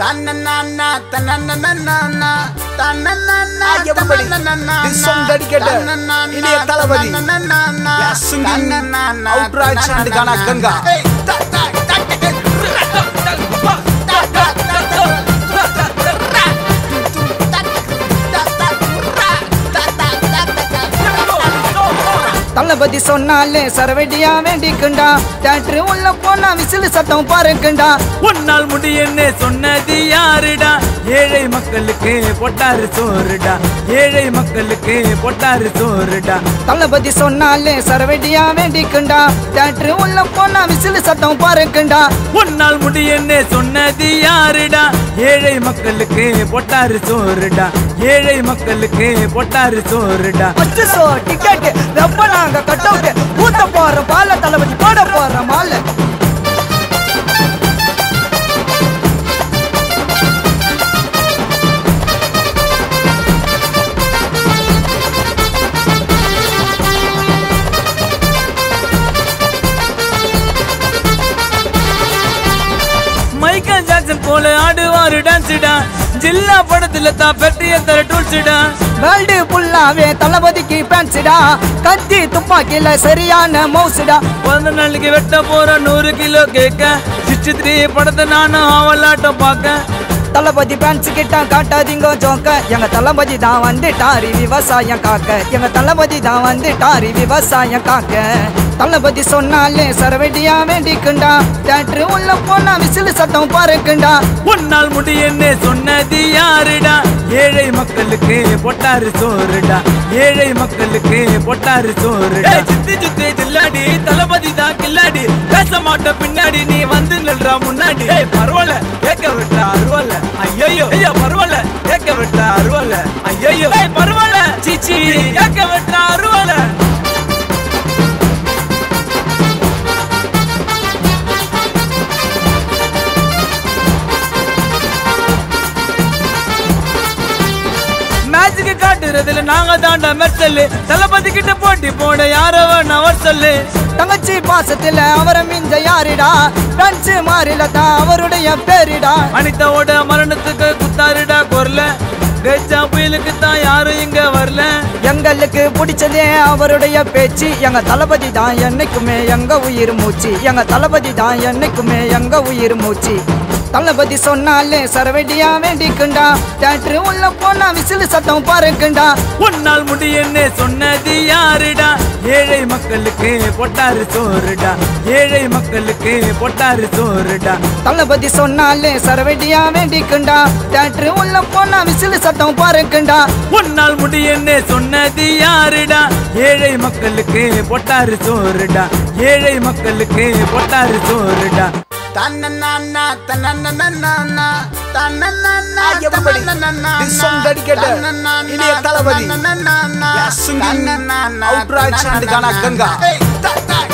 தன்னன்னா தன்னன்னா தன்னன்னா Ah, everybody, this song dedicated. இளைய தளபதி. Yeah, singing outrage and Gana Ganga. தளபதி சொன்னாலே சரவெடியா வேண்டிக்குண்டா theatre உள்ள போனா விசிலு சத்தம் பாருக்குண்டா உன்னால் முடியும்னு சொன்னது யாருடா ஏழை மக்களுக்கு பொட்டாரு சோறுடா ஏழை மக்களுக்கு பொட்டாரு சோறுடா தளபதி சொன்னாலே சரவெடியா வேண்டிக்குண்டா தேட்டரு உள்ள போனா விசிலு சத்தம் பாருக்குண்டா உன்னால் முடியும்னு சொன்னது யாருடா ஏழை மக்களுக்கு பொட்டாரு சோறுடா ஏழை மக்களுக்கு பொட்டாரு சோறுடா அச்சு சோ டிக்கெட் ரொம்ப நாங்க கட் அவுட் ஊத்த போற பால தளபதி போட போற மாலை மைக்கேல் ஜாக்சன் போல ஆடுவாரு டான்ஸ்டா ஜில்லா படத்துல தான் பெட்டிய தர டூல்ஸ்டா வேர்ல்டு ஃபுல்லாவே தளபதிக்கு பேன்ஸ்டா கத்தி துப்பாக்கில சரியான மவுசுடா பிறந்த நாளைக்கு வெட்ட போற நூறு கிலோ கேக்க சிக்ஸ்டி த்ரீ படத்தை நானும் அவளாட்டம் பார்க்க தளபதி பேன்ஸ் கிட்ட காட்டாதீங்க ஜோக்க எங்க தளபதி தான் வந்துட்டாரி விவசாயம் காக்க எங்க தளபதி தான் வந்துட்டாரி விவசாயம் காக்க தளபதி சொன்னாலே சரவெடியா வேண்டிக்குண்டா தேட்டரு உள்ள போனா விசிலு சத்தம் பாருக்குண்டா உன்னால் முடியும்னு சொன்னது யாருடா ஏழை மக்களுக்கு பொட்டாரு சோறுடா ஏழை மக்களுக்கு பொட்டாரு சோறுடா சுத்தி சுத்தி தில்லாடி தளபதி தான் கில்லாடி பேச மாட்ட பின்னாடி நீ வந்து நில்றா முன்னாடி ஏய் பரவாயில்ல கேட்க விட்டா அருவால ஐயோ ஐயா பரவாயில்ல கேட்க விட்டா அருவால ஐயோ ஏய் பரவாயில்ல சீச்சி கேட்க விட்டா அருவால மேட்சுக்கு காட்டுறதுல நாங்க தாண்டா மெர்சல் தளபதி கிட்ட போட்டி போட யாரோ நவர் சொல்லு தங்கச்சி பாசத்துல அவரை மிஞ்ச யாரிடா பேன்ஸ் மாறில தான் அவருடைய பேரிடா அனிதாவோட மரணத்துக்கு குத்தாருடா குரல கஜா புயலுக்கு தான் யாரும் இங்க வரல எங்களுக்கு பிடிச்சதே அவருடைய பேச்சு எங்க தளபதி தான் என்னைக்குமே எங்க உயிர் மூச்சு எங்க தளபதி தான் என்னைக்குமே எங்க உயிர் மூச்சு தளபதி சொன்னாலே சரவெடியா வேண்டிக்குண்டா தேட்டரு உள்ள போனா விசிலு சத்தம் பாருக்குண்டா உன்னால் முடியும்னு சொன்னது யாருடா ஏழை மக்களுக்கு பொட்டாரு சோறுடா ஏழை மக்களுக்கு பொட்டாரு சோறுடா தளபதி சொன்னாலே சரவெடியா வேண்டிக்குண்டா தேட்டரு உள்ள போனா விசிலு சத்தம் பாருக்குண்டா உன்னால் முடியும்னு சொன்னது யாருடா ஏழை மக்களுக்கு பொட்டாரு சோறுடா ஏழை மக்களுக்கு பொட்டாரு சோறுடா தன்னன்னா தன்னன்னா தன்னன்னா Ah, everybody, this song dedicated. இளைய தளபதி. Yeah, singing outrage and Gana Ganga. Hey,